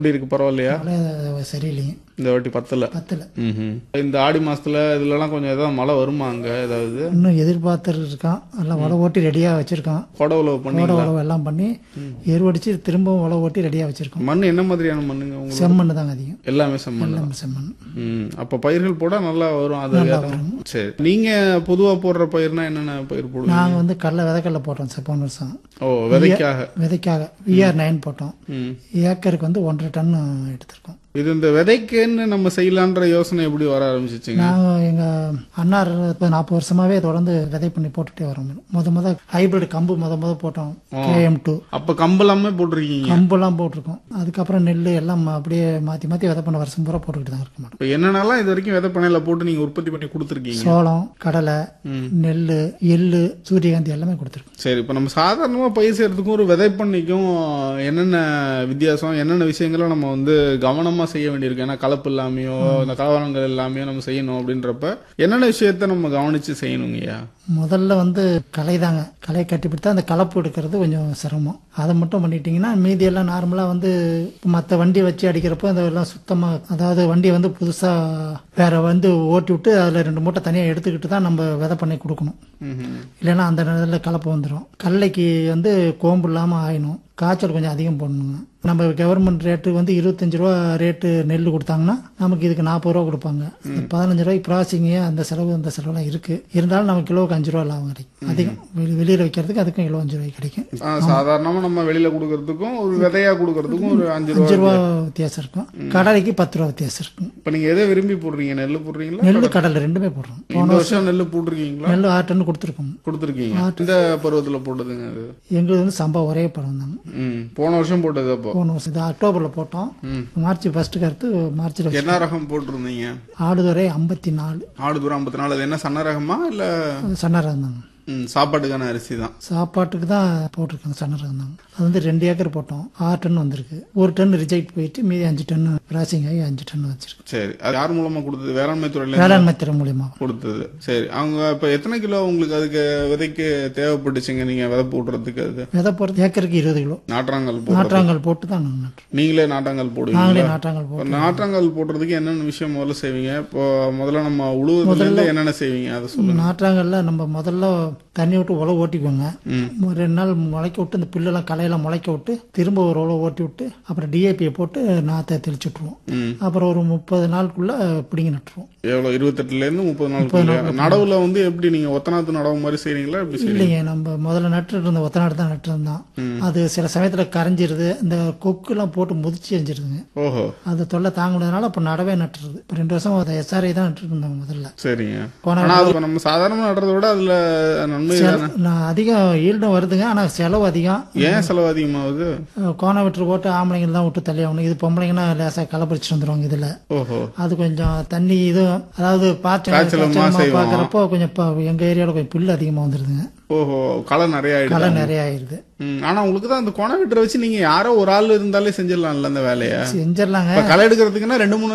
இப்படி இருக்கு பரவாயில்லையா மழை சரியில்லைங்க இந்த வாட்டி பத்தல பத்தில் ம்ஹும். இந்த ஆடி மாசத்துல இதுலலாம் கொஞ்சம் ஏதாவது மழை வருமா அங்க ஏதாவது இன்னும் எதிர்பார்த்துட்டு இருக்கான் எல்லாம் உழவு ஓட்டி ரெடியாக வச்சுருக்கான் கொடை உழவு பண்ணி கோடை உழவு எல்லாம் பண்ணி எருவடிச்சு திரும்பவும் உழவு ஓட்டி ரெடியாக வச்சுருக்கோம் மண் என்ன மாதிரியான மண்ணுங்க உங்களுக்கு செம்மண் தாங்க அதிகம் எல்லாமே செம்மண் எல்லாம் செம்மண் ம் அப்ப பயிர்கள் போட நல்லா வரும் அது ஏதாவது- சரி நீங்க பொதுவா போடுற பயிர்னா என்னென்ன பயிர் போடுவீங்க நாங்கள் வந்து கடலை விதைக்கடலை போட்டோம் சார் போன வருஷம் ஓ விதைக்காக விதைக்காக விஆர் நைன் போட்டோம் ம் ஏக்கருக்கு வந்து ஒன்றரை டன் எடுத்திருக்கோம் இது இந்த விதைக்குன்னு நம்ம செய்யலான்ற யோசனை எப்படி வர ஆரம்பிச்சிச்சுங்க நாங்கள் எங்கள் அண்ணார் இப்போ நாற்பது வருஷமாவே தொடர்ந்து விதை பண்ணி போட்டுட்டே வரோம் முத முத ஹைபிரிட் கம்பு முத முத போட்டோம் கேஎம் டூ அப்ப கம்பெல்லாமே போட்டிருக்கீங்க கம்பெல்லாம் போட்டிருக்கோம் அதுக்கப்புறம் நெல் எல்லாம் அப்படியே மாற்றி மாற்றி விதை பண்ண வருஷம் பூரா போட்டுக்கிட்டு தான் இருக்க மாட்டோம் இப்ப என்னென்னலாம் இது வரைக்கும் விதை பண்ணையில போட்டு நீங்க உற்பத்தி பண்ணி கொடுத்துருக்கீங்க சோளம் கடலை நெல் எள்ளு சூரியகாந்தி எல்லாமே கொடுத்துருக்கோம் சரி இப்ப நம்ம சாதாரணமா பயிர் செய்யறதுக்கும் ஒரு விதை பண்ணைக்கும் என்னென்ன வித்தியாசம் என்னென்ன விஷயங்களை நம்ம வந்து கவனமா செய்ய வேண்டியிருக்கு ஏன்னா கலப்பு இல்லாமையோ இந்த கலவரங்கள் இல்லாமையோ நம்ம செய்யணும் அப்படின்றப்ப என்னென்ன விஷயத்த நம்ம கவனிச்சு செய்யணுங்கய்யா முதல்ல வந்து களை தாங்க களை கட்டிப்பிட்டு அந்த கலப்பு எடுக்கிறது கொஞ்சம் சிரமம் அதை மட்டும் பண்ணிட்டீங்கன்னா மீதி எல்லாம் நார்மலாக வந்து மற்ற வண்டி வச்சு அடிக்கிறப்போ அதெல்லாம் சுத்தமாக அதாவது வண்டியை வந்து புதுசாக வேற வந்து ஓட்டி விட்டு அதில் ரெண்டு மூட்டை தனியாக எடுத்துக்கிட்டு தான் நம்ம விதை பண்ணி கொடுக்கணும் ம்ஹும். இல்லைன்னா அந்த நேரத்தில் கலப்பு வந்துடும் கடலைக்கு வந்து கோம்பு இல்லாமல் ஆயிடும் காய்ச்சல் கொஞ்சம் அதிகம் போடணுங்க நம்ம கவர்மெண்ட் ரேட்டு வந்து இருபத்தஞ்சு ரூபா ரேட்டு நெல் கொடுத்தாங்கன்னா நமக்கு இதுக்கு நாற்பது ரூபா கொடுப்பாங்க இந்த பதினஞ்சு ரூபாய்க்கு ப்ராசிங்கு அந்த செலவு அந்த செலவுலாம் இருக்கு இருந்தாலும் நமக்கு கிலோவுக்கு அஞ்சு ரூபா லாபம் கிடைக்கும் அதிகம் வெளி வெளியில் வைக்கிறதுக்கு அதுக்கும் கிலோ அஞ்சு ரூபாய்க்கு கிடைக்கும் ஆ, சாதாரணமா நம்ம வெளியில கொடுக்கறதுக்கும் ஒரு விதையா கொடுக்கறதுக்கும் ஒரு அஞ்சு அஞ்சு ரூபா ரூபா வித்தியாசம் இருக்கும் கடலைக்கு பத்து ரூபா வித்தியாசம் இருக்கும் இப்ப நீங்க எதை விரும்பி போடுறீங்க நெல் போடுறீங்களா நெல் கடலை ரெண்டுமே போடுறோம் இந்த வருஷம் நெல் போட்டிருக்கீங்களா நெல் ஆறு டன் கொடுத்துருக்கோம் கொடுத்துருக்கீங்க இந்த பருவத்துல போட்டதுங்க அது எங்களுக்கு வந்து சம்பா ஒரே படம் தாங்க ம் போன வருஷம் போட்டது அப்போ போன வருஷம் இது அக்டோபரில் போட்டோம் மார்ச் ஃபர்ஸ்ட்டுக்கு அடுத்து மார்ச்சில் என்ன ரகம் போட்டிருந்தீங்க ஆடுதுறை ஐம்பத்தி நாலு ஆடு தூரம் ஐம்பத்தி நாலு அது என்ன சன்ன ரகமா இல்ல சன்னரம் இருந்தாங்க ம், சாப்பாட்டுக்கான அரிசி தான் சாப்பாட்டுக்கு தான் போட்டிருக்காங்க சன்னரம் இருந்தாங்க அது வந்து ரெண்டு ஏக்கர் போட்டோம் ஆறு டன் வந்திருக்கு ஒரு டன் ரிஜெக்ட் போயிட்டு மீதி அஞ்சு டன் கிராசிங் ஆகி அஞ்சு டன் வச்சிருக்கு சரி அது யார் மூலமா கொடுத்தது வேளாண்மை துறையில வேளாண்மை திறன் மூலியமா கொடுத்தது சரி அவங்க இப்ப எத்தனை கிலோ உங்களுக்கு அதுக்கு விதைக்கு தேவைப்பட்டுச்சுங்க நீங்க விதை போடுறதுக்கு அது விதை போடுறது ஏக்கருக்கு இருபது கிலோ நாற்றாங்கல் போடுறது நாற்றாங்கல் போட்டு தான் நாங்கள் நட்டுறோம் நீங்களே நாட்டாங்கல் போடுவீங்க நாங்களே நாற்றாங்கல் இப்போ போட்டு நாற்றாங்கல் போடுறதுக்கு என்னென்ன விஷயம் முதல்ல செய்வீங்க இப்போ முதல்ல நம்ம உழுவுறதுல இருந்து என்னென்ன செய்வீங்க அதை சொல்லுங்க நாற்றாங்கல்ல நம்ம முதல்ல தண்ணி விட்டு உழவு ஓட்டிக்குவோங்க ம். ஒரு ரெண்டு நாள் முளைக்க விட்டு இந்த புல்லெல்லாம் களையெல்லாம் முளைக்க விட்டு திரும்ப ஒரு உழவு ஓட்டி விட்டு அப்புறம் டிஏபியை போட்டு நாற்றை தெளிச்சு விட்ருவோம் ம். அப்புறம் ஒரு முப்பது நாளுக்குள்ள பிடிங்கி நட்டுருவோம் எவ்வளவு இருபத்தெட்டுல இருந்து முப்பது நாளுக்குள்ள நடவுல வந்து எப்படி நீங்க ஒத்தநாத்து நடவு மாதிரி செய்றீங்களா எப்படி செய்றீங்க இல்லைங்க நம்ம முதல்ல நட்டுட்டு இருந்த ஒத்த நாடு தான் நட்டுருந்தோம் அது சில சமயத்துல கரைஞ்சிருது இந்த கொக்குலாம் போட்டு முதிச்சு எரிஞ்சிருதுங்க ஓஹோ அது தொல்லை தாங்க முடியாதனால அப்ப நடவே நட்டுருது இப்போ ரெண்டு வருஷம் அதை எஸ்ஆர்ஐ தான் நட்டுட்டு இருந்தோம் முதல்ல சரிங்க கோண ஆனா அது நம்ம சாதாரணமா நடுறத விட அதுல நன்மை தானே நான் அதிகம் ஈல்டும் வருதுங்க ஆனா செலவு அதிகம் ஏன் செலவு அதிகமாகுது அஹ் கோணம் விட்டு போட்டு ஆம்பளைங்க தான் விட்டு தள்ளி ஆகணும் இது பொம்பளைங்கன்னா லேசாக களைப்பறிச்சு வந்துருவாங்க இதுல ஓஹோ அது கொஞ்சம் தண்ணி இது அதாவது பாய்ச்சல் காய்ச்சலமா காய்ச்சலமா செய்வோம். பார்க்குறப்போ கொஞ்சம் ப- எங்க ஏரியாவில் கொஞ்சம் புல் அதிகமா வந்துருதுங்க ஓஹோ களை நிறைய ஆயிடுது களை நிறைய ஆயிருது ம், ஆனா உங்களுக்கு தான் அந்த கொணை வெட்டுற வச்சு நீங்க யாரோ ஒரு ஆள் இருந்தாலே செஞ்சிடலாம்ல அந்த வேலைய செஞ்சிடலாங்க இப்ப களை எடுக்கிறதுக்குன்னா ரெண்டு மூணு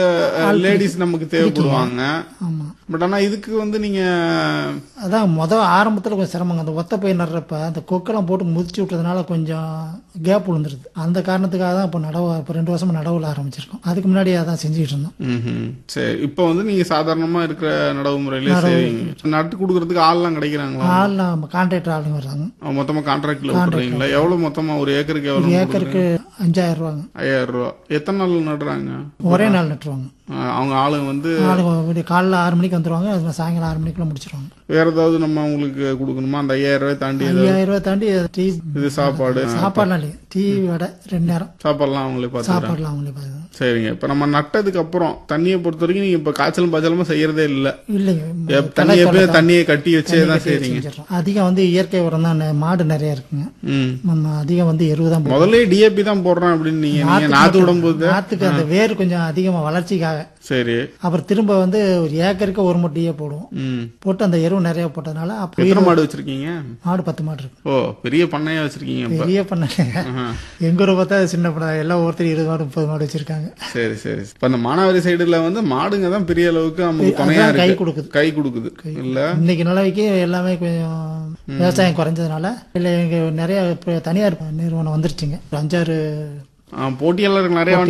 லேடிஸ் நமக்கு தேவைப்படுவாங்க ஆமா பட் ஆனா இதுக்கு வந்து நீங்க அதான் முத ஆரம்பத்துல கொஞ்சம் சிரமங்க அந்த ஒத்த பயிர் நடுறப்ப அந்த கொக்கெல்லாம் போட்டு முதிச்சு விட்டதுனால கொஞ்சம் கேப் விழுந்துருது அந்த காரணத்துக்காக தான் இப்போ நடவு இப்போ ரெண்டு வருஷமா நடவுல ஆரம்பிச்சிருக்கோம் அதுக்கு முன்னாடி அதான் செஞ்சுக்கிட்டு இருந்தோம் ம்ஹும். சரி இப்போ வந்து நீங்க சாதாரணமா இருக்கிற நடவு முறையிலே செய்வீங்க நட்டு கொடுக்கறதுக்கு ஆள்லாம் கிடைக்கிறாங்களா ஆள் நம்ம கான்ட்ராக்டர் ஆளுங்க வர்றாங்க அவங்க மொத்தமா கான்ட்ராக்ட்ல விட்டுறீங்களா எவ்வளவு மொத்தமா ஒரு ஏக்கருக்கு எவ்வளவு ஏக்கருக்கு அஞ்சாயிரம் ரூபாங்க ஐயாயிரம் ரூபா எத்தனை நாள் நடுறாங்க ஒரே நாள் நட்டுருவாங்க அஹ் அவங்க ஆளுங்க வந்து ஆளுங்க விடிய காலைல ஆறு மணிக்கு வந்துருவாங்க அது சாயங்காலம் ஆறு மணிக்குள்ள முடிச்சிருவாங்க வேற ஏதாவது நம்ம அவங்களுக்கு கொடுக்கணுமா அந்த ஐயாயிரம் ரூபாய் தாண்டி ஏதாவது ஐயாயிரம் ரூபாய் தாண்டி டீ இது சாப்பாடு சாப்பாடுலாம் இல்லையா டீ வடை ரெண்டு நேரம் சாப்பாடுலாம் அவங்களே பார்த்துக்கிறாங்க சாப்பாடுலாம் அவங்களே பார்த்து சரிங்க இப்ப நம்ம நட்டதுக்கு அப்புறம் தண்ணியை பொறுத்த வரைக்கும் நீங்க இப்ப காய்ச்சலும் பாய்ச்சலுமா செய்யறதே இல்ல இல்லைங்க எப்- தண்ணி எப்பயும் தண்ணியை கட்டி வச்சே தான் செய்றீங்க செஞ்சிடறோம் அதிகம் வந்து இயற்கை உரம் தான் நெ- மாடு நிறைய இருக்குங்க ம் நம்ம அதிகம் வந்து எருவு தான் போடுறோம். முதல்ல டிஏபி தான் போடுறேன் அப்படின்னு நீங்க நீங்க நாத்து விடும்போது நாத்துக்கு அந்த வேர் கொஞ்சம் அதிகமா வளர்ச்சிக்காக சரி அப்புறம் திரும்ப வந்து ஒரு ஏக்கருக்கு ஒரு மூட்டையே போடுவோம் ம் போட்டு அந்த எருவு நிறைய போட்டதுனால அப்போ எத்தனை மாடு வச்சிருக்கீங்க மாடு பத்து மாடு இருக்கு ஓ பெரிய பண்ணையா வச்சிருக்கீங்க இப்ப பெரிய பண்ண ஆஹா. எங்க ஊரை பார்த்தா சின்ன பண்ண எல்லாம் ஒருத்தர் இருபது மாடு முப்பது மாடு வச்சிருக்காங்க சரி சரி இப்ப இந்த மானாவாரி சைடுல வந்து மாடுங்க தான் பெரிய அளவுக்கு நமக்கு துணையா அதுதான் கை இருக்கு கொடுக்குது கை கொடுக்குது இல்ல இன்னைக்கு நிலவைக்கு எல்லாமே கொஞ்சம் விவசாயம் குறைஞ்சதுனால இல்லை எங்க நிறைய இப்ப தனியார் நிறுவனம் வந்துருச்சுங்க ஒரு அஞ்சாறு போட்டியாளர்கள் நிறைய